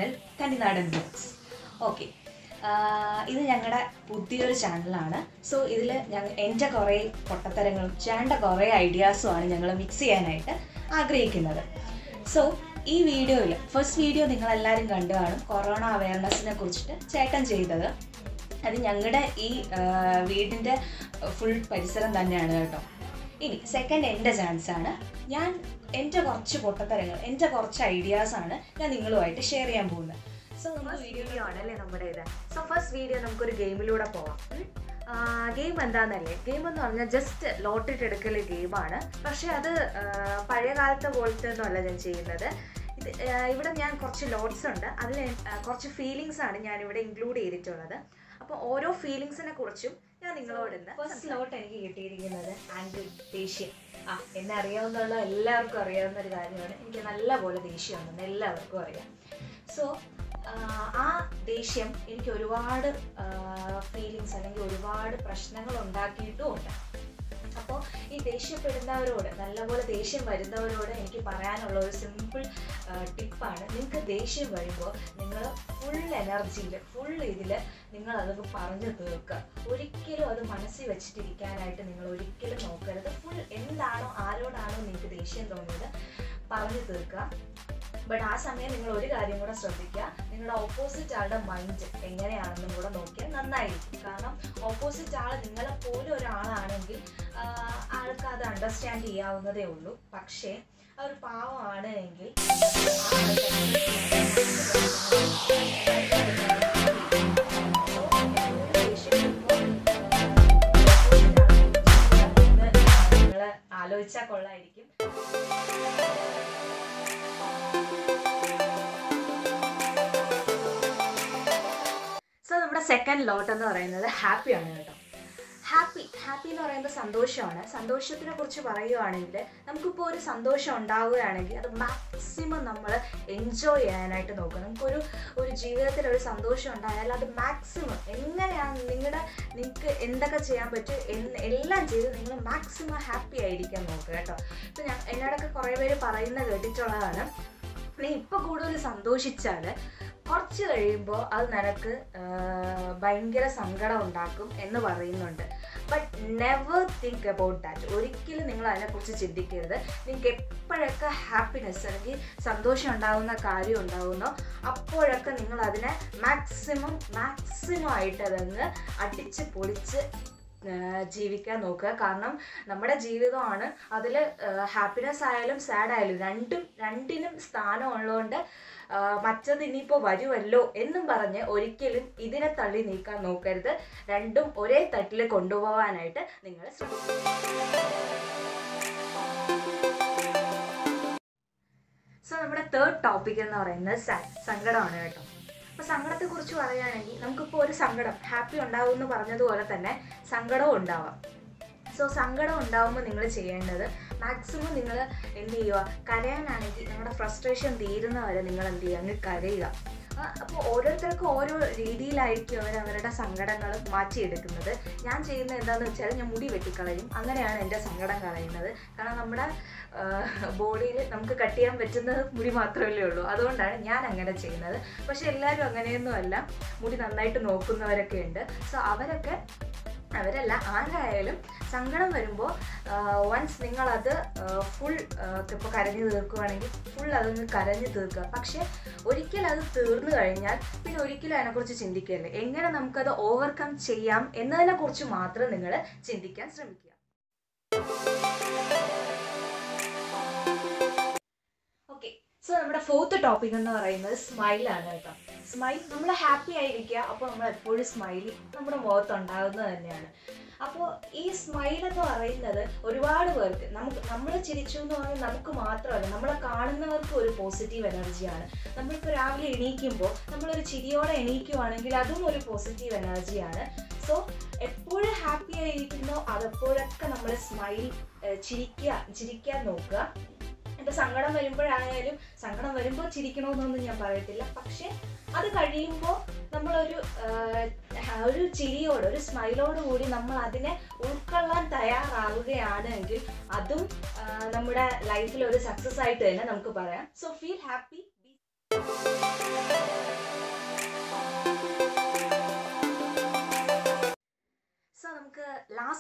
channel കന്നിനാടൻ blogs okay ഇത് ഞങ്ങളുടെ പുതിയൊരു ചാനലാണ് സോ ഇതിൽ ഞങ്ങൾ എൻ്റെ കുറേ പൊട്ടത്തരങ്ങളും ചേട്ടൻ്റെ കുറേ ഐഡിയാസുമാണ് ഞങ്ങൾ മിക്സ് ചെയ്യാനായിട്ട് ആഗ്രഹിക്കുന്നത് സോ ഈ വീഡിയോയിൽ ഫസ്റ്റ് വീഡിയോ നിങ്ങളെല്ലാവരും കണ്ടു കാണും കൊറോണ അവയർനെസ്സിനെ കുറിച്ചിട്ട് ചേട്ടൻ ചെയ്തത് അത് ഞങ്ങളുടെ ഈ ആ, വീടിൻ്റെ ഫുൾ പരിസരം തന്നെയാണ് കേട്ടോ ഇനി സെക്കൻഡ് എൻ്റെ ചാൻസ് ആണ് ഞാൻ എൻ്റെ കുറച്ച് പൊട്ടത്തരങ്ങൾ എൻ്റെ കുറച്ച് ഐഡിയാസാണ് ഞാൻ നിങ്ങളുമായിട്ട് ഷെയർ ചെയ്യാൻ പോകുന്നത് സോ നമ്മൾ വീഡിയോ ആണല്ലേ നമ്മുടെ ഇത് സോ ഫസ്റ്റ് വീഡിയോ നമുക്കൊരു ഗെയിമിലൂടെ പോവാം ഗെയിം എന്താണെന്നല്ലേ ഗെയിം എന്ന് പറഞ്ഞാൽ ജസ്റ്റ് ലോട്ടിട്ട് എടുക്കൽ ഗെയിമാണ് പക്ഷേ അത് ആ, പഴയ കാലത്തെ പോലത്തെ ഒന്നുമല്ല ഞാൻ ചെയ്യുന്നത് ഇത് ആ, ഇവിടെ ഞാൻ കുറച്ച് ലോട്ട്സ് ഉണ്ട് അതിൽ ആ, കുറച്ച് ഫീലിങ്സ് ആണ് ഞാൻ ഇവിടെ ഇൻക്ലൂഡ് ചെയ്തിട്ടുള്ളത് അപ്പോൾ ഓരോ ഫീലിങ്സിനെ കുറിച്ചും ഞാൻ നിങ്ങളോട് ഇന്ന് ഫസ്റ്റ് ലോട്ട് എനിക്ക് കിട്ടിയിരിക്കുന്നത് ആൻഡ് ദേഷ്യം ആ എന്നെ അറിയാവുന്നുള്ള എല്ലാവർക്കും അറിയാവുന്ന ഒരു കാര്യമാണ് എനിക്ക് നല്ലപോലെ ദേഷ്യമുണ്ടെന്ന് എല്ലാവർക്കും അറിയാം സോ ആ ദേഷ്യം എനിക്ക് ഒരുപാട് ഫീലിങ്സ് അല്ലെങ്കിൽ ഒരുപാട് പ്രശ്നങ്ങൾ ഉണ്ടാക്കിയിട്ടും ഉണ്ട് അപ്പോൾ ഈ ദേഷ്യപ്പെടുന്നവരോട് നല്ലപോലെ ദേഷ്യം വരുന്നവരോട് എനിക്ക് പറയാനുള്ള ഒരു സിമ്പിൾ ടിപ്പാണ് നിങ്ങൾക്ക് ദേഷ്യം വരുമ്പോൾ നിങ്ങൾ ഫുൾ എനർജിയിൽ ഫുൾ ഇതിൽ നിങ്ങൾ അതൊക്കെ പറഞ്ഞു തീർക്കുക ഒരിക്കലും അത് മനസ്സിൽ വെച്ചിട്ടിരിക്കാനായിട്ട് നിങ്ങൾ ഒരിക്കലും നോക്കരുത് ഫുൾ എന്താണോ ആരോടാണോ നിങ്ങൾക്ക് ദേഷ്യം തോന്നിയത് പറഞ്ഞു തീർക്കുക ബട്ട് ആ സമയം നിങ്ങൾ ഒരു കാര്യം കൂടെ ശ്രദ്ധിക്കുക നിങ്ങളുടെ ഓപ്പോസിറ്റ് ആളുടെ മൈൻഡ് എങ്ങനെയാണെന്നും കൂടെ നോക്കിയാൽ നന്നായിരിക്കും കാരണം ഓപ്പോസിറ്റ് ആൾ നിങ്ങളെ പോലെ ഒരാളാണെങ്കിൽ ആഹ് ആൾക്ക് അത് അണ്ടർസ്റ്റാൻഡ് ചെയ്യാവുന്നതേ ഉള്ളൂ പക്ഷേ ആ ഒരു പാവമാണ് എങ്കിൽ നിങ്ങൾ ആലോചിച്ചാൽ കൊള്ളായിരിക്കും സോ നമ്മുടെ സെക്കൻഡ് ലോട്ട് എന്ന് പറയുന്നത് ഹാപ്പിയാണ് കേട്ടോ ഹാപ്പി ഹാപ്പി എന്ന് പറയുമ്പോൾ സന്തോഷമാണ് സന്തോഷത്തിനെ കുറിച്ച് പറയുകയാണെങ്കിൽ നമുക്കിപ്പോൾ ഒരു സന്തോഷം ഉണ്ടാവുകയാണെങ്കിൽ അത് മാക്സിമം നമ്മൾ എൻജോയ് ചെയ്യാനായിട്ട് നോക്കുക നമുക്കൊരു ഒരു ജീവിതത്തിൽ ഒരു സന്തോഷം ഉണ്ടായാൽ അത് മാക്സിമം എങ്ങനെയാണ് നിങ്ങളുടെ നിങ്ങൾക്ക് എന്തൊക്കെ ചെയ്യാൻ പറ്റും എന്ന് എല്ലാം ചെയ്ത് നിങ്ങൾ മാക്സിമം ഹാപ്പി ആയിരിക്കാൻ നോക്കുക കേട്ടോ ഇപ്പം ഞാൻ എന്നോടൊക്കെ കുറേ പേര് പറയുന്ന കേട്ടിട്ടുള്ളതാണ് നീ ഇപ്പോൾ കൂടുതൽ സന്തോഷിച്ചാൽ കുറച്ച് കഴിയുമ്പോൾ അത് നിനക്ക് ആഹ്, ഭയങ്കര സങ്കടം ഉണ്ടാക്കും എന്ന് പറയുന്നുണ്ട് but never think about that ഒരിക്കലും നിങ്ങൾ അതിനെക്കുറിച്ച് ചിന്തിക്കരുത് നിങ്ങൾക്ക് എപ്പോഴൊക്കെ ഹാപ്പിനെസ് അല്ലെങ്കിൽ സന്തോഷം ഉണ്ടാകുന്ന കാര്യം ഉണ്ടാകുന്നോ അപ്പോഴൊക്കെ നിങ്ങൾ അതിനെ മാക്സിമം മാക്സിമം ആയിട്ട് അതങ്ങ് അടിച്ച് പൊളിച്ച് ആഹ് ജീവിക്കാൻ നോക്കുക കാരണം നമ്മുടെ ജീവിതമാണ് അതിൽ ഹാപ്പിനെസ് ആയാലും സാഡ് ആയാലും രണ്ടും രണ്ടിനും സ്ഥാനം ഉള്ളതുകൊണ്ട് ആഹ് മറ്റത് ഇനിയിപ്പോൾ വരുമല്ലോ എന്നും പറഞ്ഞ് ഒരിക്കലും ഇതിനെ തള്ളി നീക്കാൻ നോക്കരുത് രണ്ടും ഒരേ തട്ടിൽ കൊണ്ടുപോകാനായിട്ട് നിങ്ങൾ ശ്രമിക്കുക സോ നമ്മുടെ തേർഡ് ടോപ്പിക് എന്ന് പറയുന്നത് സാഡ് സങ്കടമാണ് കേട്ടോ അപ്പോൾ സങ്കടത്തെക്കുറിച്ച് പറയുകയാണെങ്കിൽ നമുക്കിപ്പോൾ ഒരു സങ്കടം ഹാപ്പി ഉണ്ടാവും എന്ന് പറഞ്ഞതുപോലെ തന്നെ സങ്കടവും ഉണ്ടാവാം സോ സങ്കടം ഉണ്ടാവുമ്പോൾ നിങ്ങൾ ചെയ്യേണ്ടത് മാക്സിമം നിങ്ങൾ എന്ത് ചെയ്യുക കരയാനാണെങ്കിൽ നിങ്ങളുടെ ഫ്രസ്ട്രേഷൻ തീരുന്ന വരെ നിങ്ങൾ എന്ത് ചെയ്യുക അങ്ങ് കരയുക അപ്പോൾ ഓരോരുത്തർക്കും ഓരോ രീതിയിലായിരിക്കും അവർ അവരുടെ സങ്കടങ്ങൾ മാറ്റിയെടുക്കുന്നത് ഞാൻ ചെയ്യുന്നത് എന്താണെന്ന് വെച്ചാൽ ഞാൻ മുടി വെട്ടിക്കളയും അങ്ങനെയാണ് എൻ്റെ സങ്കടം കളയുന്നത് കാരണം നമ്മുടെ ബോഡിയിൽ നമുക്ക് കട്ട് ചെയ്യാൻ പറ്റുന്നത് മുടി മാത്രമല്ലേ ഉള്ളൂ അതുകൊണ്ടാണ് ഞാൻ അങ്ങനെ ചെയ്യുന്നത് പക്ഷെ എല്ലാവരും അങ്ങനെയൊന്നും അല്ല മുടി നന്നായിട്ട് നോക്കുന്നവരൊക്കെ ഉണ്ട് സോ അവരൊക്കെ അവരല്ല ആരായാലും സങ്കടം വരുമ്പോൾ വൺസ് നിങ്ങളത് ഫുൾ ഇപ്പോൾ കരഞ്ഞു തീർക്കുകയാണെങ്കിൽ ഫുൾ അതൊന്ന് കരഞ്ഞു തീർക്കുക പക്ഷെ ഒരിക്കൽ അത് തീർന്നു കഴിഞ്ഞാൽ പിന്നെ ഒരിക്കലും അതിനെക്കുറിച്ച് ചിന്തിക്കരുത് എങ്ങനെ നമുക്കത് ഓവർകം ചെയ്യാം എന്നതിനെക്കുറിച്ച് മാത്രം നിങ്ങൾ ചിന്തിക്കാൻ ശ്രമിക്കുക ഓക്കെ സോ നമ്മുടെ ഫോർത്ത് ടോപ്പിക് എന്ന് പറയുന്നത് സ്മൈലാണ് കേട്ടോ സ്മൈൽ നമ്മൾ ഹാപ്പി ആയിരിക്കുക അപ്പോൾ നമ്മൾ എപ്പോഴും സ്മൈലി നമ്മുടെ മുഖത്ത് ഉണ്ടാകുന്നത് തന്നെയാണ് അപ്പോൾ ഈ സ്മൈൽ എന്ന് പറയുന്നത് ഒരുപാട് പേർക്ക് നമുക്ക് നമ്മൾ ചിരിച്ചു എന്ന് പറഞ്ഞാൽ നമുക്ക് മാത്രമല്ല നമ്മളെ കാണുന്നവർക്ക് ഒരു പോസിറ്റീവ് എനർജിയാണ് നമ്മളിപ്പോൾ രാവിലെ എണീക്കുമ്പോൾ നമ്മളൊരു ചിരിയോടെ എണീക്കുവാണെങ്കിൽ അതും ഒരു പോസിറ്റീവ് എനർജിയാണ് സോ എപ്പോഴും ഹാപ്പി ആയിരിക്കുന്നോ അതെപ്പോഴൊക്കെ നമ്മൾ സ്മൈൽ ചിരിക്കുക ചിരിക്കാൻ നോക്കുക ഇപ്പൊ സങ്കടം വരുമ്പോഴായാലും സങ്കടം വരുമ്പോൾ ചിരിക്കണമെന്നൊന്നും ഞാൻ പറയത്തില്ല പക്ഷെ അത് കഴിയുമ്പോൾ നമ്മളൊരു ആഹ്, ഒരു ചിരിയോട് ഒരു സ്മൈലോട് കൂടി നമ്മൾ അതിനെ ഉൾക്കൊള്ളാൻ തയ്യാറാവുകയാണെങ്കിൽ അതും ആഹ്, നമ്മുടെ ലൈഫിൽ ഒരു സക്സസ് ആയിട്ട് തന്നെ നമുക്ക് പറയാം so feel happy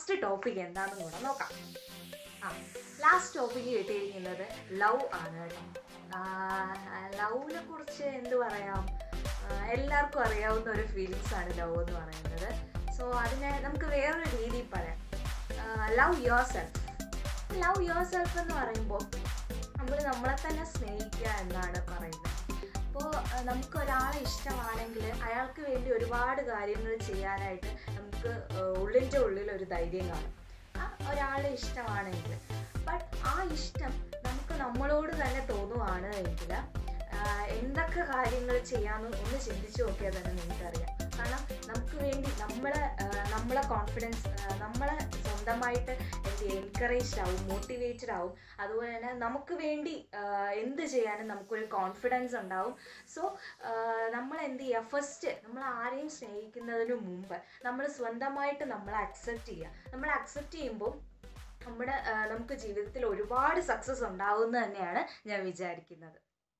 last topic എന്താണെന്ന് കൂടെ നോക്കാം ആ ലാസ്റ്റ് ടോപ്പിക്ക് കിട്ടിയിരിക്കുന്നത് ലവ് ആണ് കേട്ടോ ലവിനെ കുറിച്ച് എന്ത് പറയാം ആ, എല്ലാവർക്കും അറിയാവുന്ന ഒരു ഫീലിങ്സ് ആണ് ലവ് എന്ന് പറയുന്നത് സോ അതിനെ നമുക്ക് വേറൊരു രീതിയിൽ പറയാം love yourself love yourself എന്ന് പറയുമ്പോൾ നമ്മൾ നമ്മളെ തന്നെ സ്നേഹിക്കുക എന്നാണ് പറയുന്നത് അപ്പോൾ നമുക്ക് ഒരാളെ ഇഷ്ടമാണെങ്കിൽ അയാൾക്ക് വേണ്ടി ഒരുപാട് കാര്യങ്ങൾ ചെയ്യാനായിട്ട് നമുക്ക് ആ, ഉള്ളിൻ്റെ ഉള്ളിൽ ഒരു ധൈര്യം കാണും ആ ഒരാളെ ഇഷ്ടമാണെങ്കിൽ ബട്ട് ആ ഇഷ്ടം നമുക്ക് നമ്മളോട് തന്നെ തോന്നുവാണ് എങ്കിൽ എന്തൊക്കെ കാര്യങ്ങൾ ചെയ്യാമെന്ന് ഒന്ന് ചിന്തിച്ച് നോക്കിയാൽ തന്നെ നിങ്ങൾക്കറിയാം കാരണം നമുക്ക് വേണ്ടി നമ്മളെ ആ, നമ്മളെ കോൺഫിഡൻസ് നമ്മളെ സ്വന്തമായിട്ട് എന്ത് എൻകറേജ്ഡ് ആവും മോട്ടിവേറ്റഡ് ആവും അതുപോലെ തന്നെ നമുക്ക് വേണ്ടി ആ, എന്ത് ചെയ്യാനും നമുക്കൊരു കോൺഫിഡൻസ് ഉണ്ടാവും സോ നമ്മൾ എന്ത് ചെയ്യുക ഫസ്റ്റ് നമ്മൾ ആരെയും സ്നേഹിക്കുന്നതിന് മുമ്പ് നമ്മൾ സ്വന്തമായിട്ട് നമ്മളെ അക്സെപ്റ്റ് ചെയ്യുക നമ്മൾ അക്സെപ്റ്റ് ചെയ്യുമ്പോൾ നമ്മുടെ ആ, നമുക്ക് ജീവിതത്തിൽ ഒരുപാട് സക്സസ് ഉണ്ടാവുമെന്ന് തന്നെയാണ് ഞാൻ വിചാരിക്കുന്നത്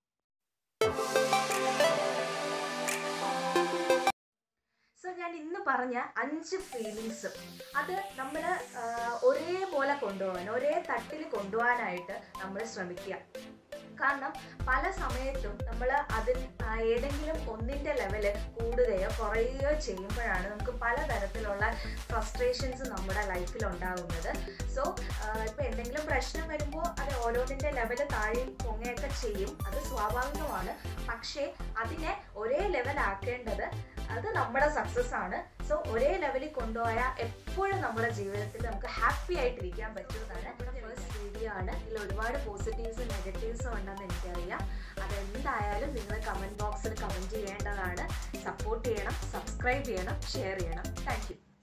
സോ ഞാൻ ഇന്ന് പറഞ്ഞ അഞ്ച് ഫീലിങ്സും അത് നമ്മൾ ഒരേപോലെ കൊണ്ടുപോകാൻ ഒരേ തട്ടിൽ കൊണ്ടുപോകാനായിട്ട് നമ്മൾ ശ്രമിക്കുക കാരണം പല സമയത്തും നമ്മൾ അതിൽ ആ, ഏതെങ്കിലും ഒന്നിൻ്റെ ലെവല് കൂടുകയോ കുറയുകയോ ചെയ്യുമ്പോഴാണ് നമുക്ക് പലതരത്തിലുള്ള ഫ്രസ്ട്രേഷൻസ് നമ്മുടെ ലൈഫിൽ ഉണ്ടാകുന്നത് സോ ഇപ്പോൾ എന്തെങ്കിലും പ്രശ്നം വരുമ്പോൾ അത് ഓരോന്നിൻ്റെ ലെവല് താഴെയും പൊങ്ങയൊക്കെ ചെയ്യും അത് സ്വാഭാവികമാണ് പക്ഷേ അതിനെ ഒരേ ലെവലാക്കേണ്ടത് അത് നമ്മുടെ സക്സസ് ആണ് സോ ഒരേ ലെവലിൽ കൊണ്ടുപോയാൽ എപ്പോഴും നമ്മുടെ ജീവിതത്തിൽ നമുക്ക് ഹാപ്പി ആയിട്ടിരിക്കാൻ പറ്റുന്നതാണ് നമ്മുടെ ഫസ്റ്റ് വീഡിയോ ആണ് ഇതിൽ ഒരുപാട് പോസിറ്റീവ്സും നെഗറ്റീവ്സും ഉണ്ടെന്ന് എനിക്കറിയാം അതെന്തായാലും നിങ്ങൾ കമൻറ്റ് ബോക്സിൽ കമൻറ്റ് ചെയ്യേണ്ടതാണ് സപ്പോർട്ട് ചെയ്യണം സബ്സ്ക്രൈബ് ചെയ്യണം ഷെയർ ചെയ്യണം താങ്ക്